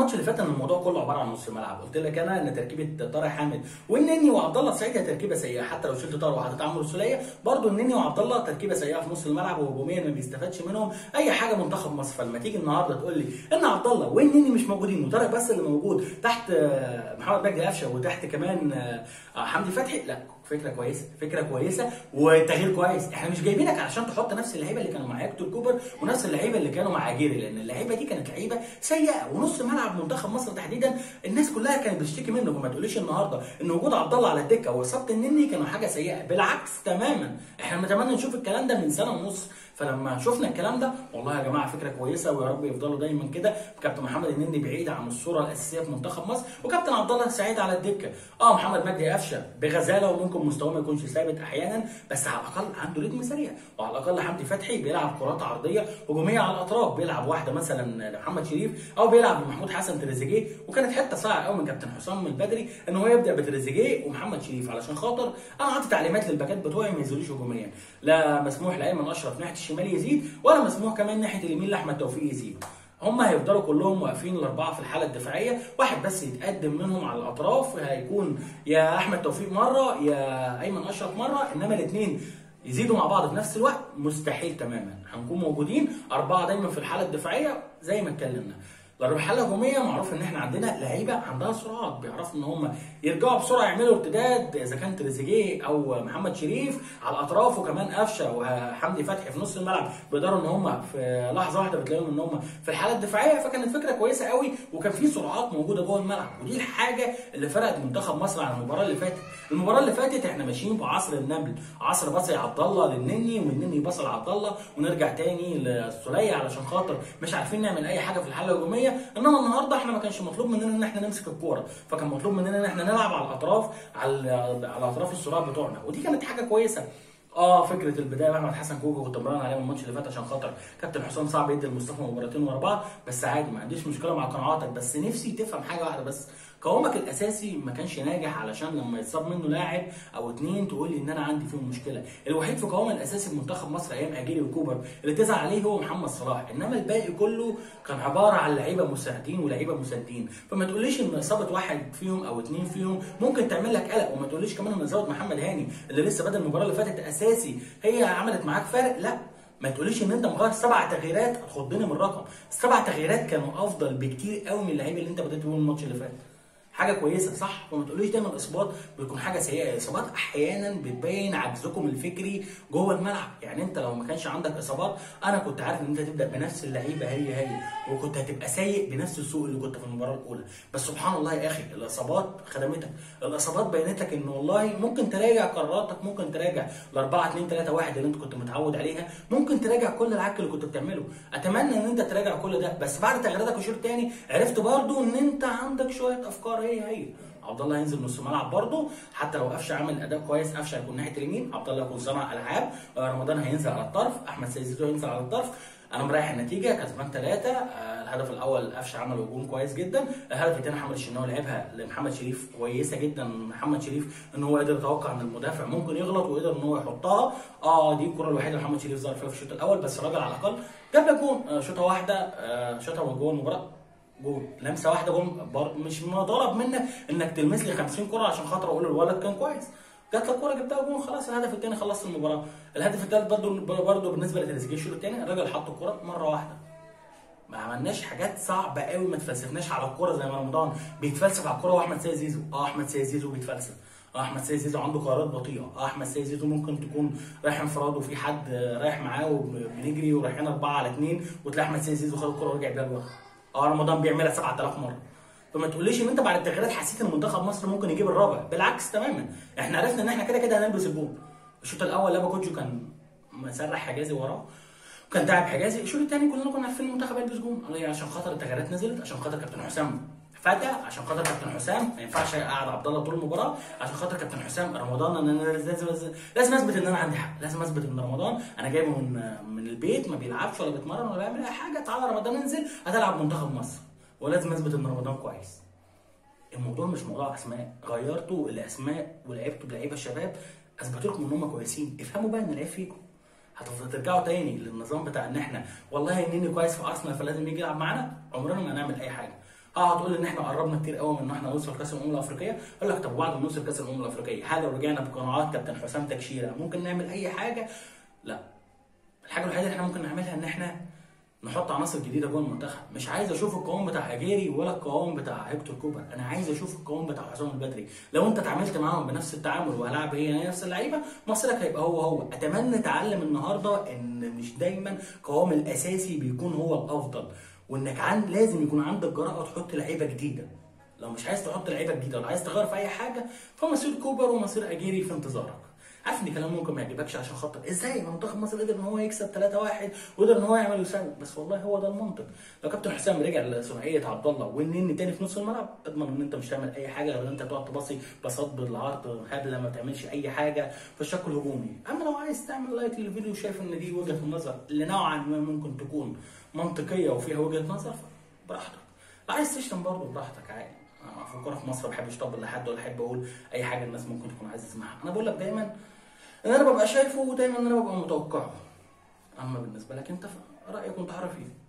الماتش اللي فات ان الموضوع كله عباره عن نص ملعب قلت لك انا ان تركيبه طارق حامد والنني وعبد الله السعيد هي تركيبه سيئه حتى لو شلت طارق وحطيت عمرو السوليه برضه النني وعبد الله تركيبه سيئه في نص الملعب وهجوميا ما بيستفادش منهم اي حاجه منتخب مصر فلما تيجي النهارده تقول لي ان عبد الله والنني مش موجودين وطارق بس اللي موجود تحت آه، محمد مجدي قفشه وتحت كمان آه، آه، حمدي فتحي لا فكره كويسه فكره كويسه وتغيير كويس احنا مش جايبينك علشان تحط نفس اللعيبه اللي كانوا مع هيكتور كوبر ونفس اللعيبه اللي كانوا مع اجيري لان اللعيبه دي كانت لعيبه سيئه ونص ملعب منتخب مصر تحديدا الناس كلها كانت بتشتكي منه وما تقوليش النهارده ان وجود عبد الله على الدكه واصابه النني كانوا حاجه سيئه بالعكس تماما احنا نتمنى نشوف الكلام ده من سنه ونص فلما شفنا الكلام ده والله يا جماعه فكره كويسه ويا رب يفضلوا دايما كده كابتن محمد النني بعيد عن الصوره الاساسيه في منتخب مصر وكابتن عبد الله السعيد على الدكه اه محمد مجدي قفشه بغزاله وممكن مستواه ما يكونش ثابت احيانا بس على الاقل عنده رتم سريع وعلى الاقل حمدي فتحي بيلعب كرات عرضيه هجوميه على الاطراف بيلعب واحده مثلا لمحمد شريف او بيلعب بمحمود حسن تريزيجيه وكانت حته صعبه قوي من كابتن حسام البدري ان هو يبدا بتريزيجيه ومحمد شريف علشان خاطر انا عطي تعليمات للباكات بتوعي ما ينزلوش هجوميا لا مسموح لايمن اشرف ناحيه الشمال يزيد ولا مسموح كمان ناحيه اليمين لاحمد توفيق يزيد هم هيفضلوا كلهم واقفين الاربعه في الحاله الدفاعيه واحد بس يتقدم منهم على الاطراف هيكون يا احمد توفيق مره يا ايمن اشرف مره انما الاثنين يزيدوا مع بعض في نفس الوقت مستحيل تماما هنكون موجودين اربعه دايما في الحاله الدفاعيه زي ما اتكلمنا الحاله الهجوميه معروف ان احنا عندنا لعيبه عندها سرعات بيعرفوا ان هم يرجعوا بسرعه يعملوا ارتداد اذا كان تريزيجيه او محمد شريف على الاطراف وكمان قفشه وحمدي فتحي في نص الملعب بيقدروا ان هم في لحظه واحده بتلاقيهم ان هم في الحاله الدفاعيه فكانت فكره كويسه قوي وكان في سرعات موجوده جوه الملعب ودي الحاجه اللي فرقت منتخب مصر عن المباراه اللي فاتت المباراه اللي فاتت احنا ماشيين بعصر النمل عصر بصري عبد الله للنني والنني بصل عبد الله ونرجع تاني للسوليه علشان خاطر مش عارفين نعمل اي حاجه في الحاله الهجوميه انما النهارده احنا ما كانش مطلوب مننا ان احنا نمسك الكوره فكان مطلوب مننا ان احنا نلعب على الاطراف على على اطراف السرعات بتوعنا ودي كانت حاجه كويسه اه فكره البدايه احمد حسن كوكو كنت مراهن عليه من الماتش اللي فات عشان خاطر كابتن حسام صعب يدي لمصطفى مباراتين ورا بعض بس عادي ما عنديش مشكله مع قناعاتك بس نفسي تفهم حاجه واحده بس قوامك الاساسي ما كانش ناجح علشان لما يتصاب منه لاعب او اتنين تقول لي ان انا عندي فيهم مشكله الوحيد في قوام الاساسي في منتخب مصر ايام اجيري وكوبر اللي تزعل عليه هو محمد صلاح انما الباقي كله كان عباره عن لعيبه مساعدين ولعيبه مساندين فما تقوليش ان اصابه واحد فيهم او اتنين فيهم ممكن تعمل لك قلق وما تقوليش كمان ان اصابه محمد هاني اللي لسه بدا المباراه اللي فاتت اساسي هي عملت معاك فارق لا ما تقوليش ان انت مغير سبع تغييرات هتخضني من الرقم السبع تغييرات كانوا افضل بكتير قوي من اللعيبه اللي انت بدات بيهم الماتش اللي فات حاجه كويسه صح وما تقوليش دايما الاصابات بتكون حاجه سيئه الاصابات احيانا بتبين عجزكم الفكري جوه الملعب يعني انت لو ما كانش عندك اصابات انا كنت عارف ان انت تبدا بنفس اللعيبه هي هي وكنت هتبقى سيء بنفس السوق اللي كنت في المباراه الاولى بس سبحان الله يا اخي الاصابات خدمتك الاصابات بينت لك ان والله ممكن تراجع قراراتك ممكن تراجع ال 4 2 3 1 اللي انت كنت متعود عليها ممكن تراجع كل العك اللي كنت بتعمله اتمنى ان انت تراجع كل ده بس بعد تغييراتك الشوط الثاني عرفت برضو ان انت عندك شويه افكار هي هي عبد الله هينزل نص ملعب برضه حتى لو قفشه عمل اداء كويس قفشه هيكون ناحيه اليمين عبد الله يكون صانع العاب رمضان هينزل على الطرف احمد سيد زيزو هينزل على الطرف انا مريح النتيجه كسبان ثلاثه الهدف الاول قفشه عمل هجوم كويس جدا الهدف الثاني محمد الشناوي لعبها لمحمد شريف كويسه جدا محمد شريف ان هو قدر يتوقع ان المدافع ممكن يغلط وقدر ان هو يحطها اه دي الكره الوحيده اللي محمد شريف ظهر فيها في الشوط الاول بس الراجل على الاقل جاب لك جون شوطه واحده شوطه جوه المباراه جول لمسه واحده جول مش مطالب منك انك تلمس لي 50 كره عشان خاطر اقول الولد كان كويس جات لك كوره جبتها جول خلاص الهدف الثاني خلصت المباراه الهدف الثالث برضه برضه بالنسبه لتريزيجيه الشوط الثاني الراجل حط الكوره مره واحده ما عملناش حاجات صعبه قوي ما تفلسفناش على الكوره زي ما رمضان بيتفلسف على الكوره واحمد سيد زيزو اه احمد سيد زيزو بيتفلسف اه احمد سيد زيزو عنده قرارات بطيئه اه احمد سيد زيزو ممكن تكون رايح انفراد وفي حد رايح معاه وبنجري ورايحين اربعه على اثنين وتلاقي احمد سيد زيزو خد الكوره ورجع بيها لورا اه رمضان بيعملها 7000 مره فما تقوليش ان انت بعد التغييرات حسيت ان منتخب مصر ممكن يجيب الرابع بالعكس تماما احنا عرفنا ان احنا كده كده هنلبس الجون الشوط الاول لابا كوتشو كان مسرح حجازي وراه وكان تعب حجازي الشوط الثاني كلنا كنا عارفين المنتخب هيلبس جون عشان خاطر التغييرات نزلت عشان خاطر كابتن حسام فتا عشان خاطر كابتن حسام ما ينفعش اقعد عبد الله طول المباراه عشان خاطر كابتن حسام رمضان ان انا لازم لازم اثبت ان انا عندي حق لازم اثبت ان رمضان انا جايبه من من البيت ما بيلعبش ولا بيتمرن ولا بيعمل اي حاجه تعالى رمضان انزل هتلعب منتخب مصر ولازم اثبت ان رمضان كويس الموضوع مش موضوع اسماء غيرتوا الاسماء ولعبتوا بلعيبه الشباب اثبتوا لكم ان هم كويسين افهموا بقى ان العيب فيكم هتفضلوا ترجعوا تاني للنظام بتاع ان احنا والله النني كويس في ارسنال فلازم يجي يلعب معانا عمرنا ما هنعمل اي حاجه اه هتقول ان احنا قربنا كتير قوي من ان احنا نوصل كاس الامم الافريقيه اقول لك طب بعد ما نوصل كاس الامم الافريقيه هل لو رجعنا بقناعات كابتن حسام تكشيره ممكن نعمل اي حاجه لا الحاجه الوحيده اللي احنا ممكن نعملها ان احنا نحط عناصر جديده جوه المنتخب مش عايز اشوف القوام بتاع اجيري ولا القوام بتاع هيكتور كوبر انا عايز اشوف القوام بتاع حسام البدري لو انت اتعاملت معاهم بنفس التعامل وهلاعب هي نفس اللعيبه مصيرك هيبقى هو هو اتمنى اتعلم النهارده ان مش دايما القوام الاساسي بيكون هو الافضل وانك عن لازم يكون عندك جرأه تحط لعيبه جديده لو مش عايز تحط لعيبه جديده ولا عايز تغير في اي حاجه فمصير كوبر ومصير اجيري في انتظارك عارف ان كلام ممكن ما يعجبكش عشان خاطر ازاي منتخب مصر قدر ان هو يكسب 3-1 وقدر ان هو يعمل ويساوي بس والله هو ده المنطق لو كابتن حسام رجع لثنائيه عبد الله والنني تاني في نص الملعب اضمن ان انت مش هتعمل اي حاجه غير ان انت تقعد تباصي باصات بالعرض هبله ما بتعملش اي حاجه في الشق الهجومي اما لو عايز تعمل لايك للفيديو وشايف ان دي وجهه النظر اللي نوعا ما ممكن تكون منطقيه وفيها وجهه نظر براحتك لو عايز تشتم برضه براحتك عادي أنا في الكوره في مصر ما بحبش اطبل لحد ولا احب اقول اي حاجه الناس ممكن تكون عايزه تسمعها انا بقول لك دايما ان انا ببقى شايفه ودايما ان انا ببقى متوقعه اما بالنسبه لك انت رايك وانت عارف ايه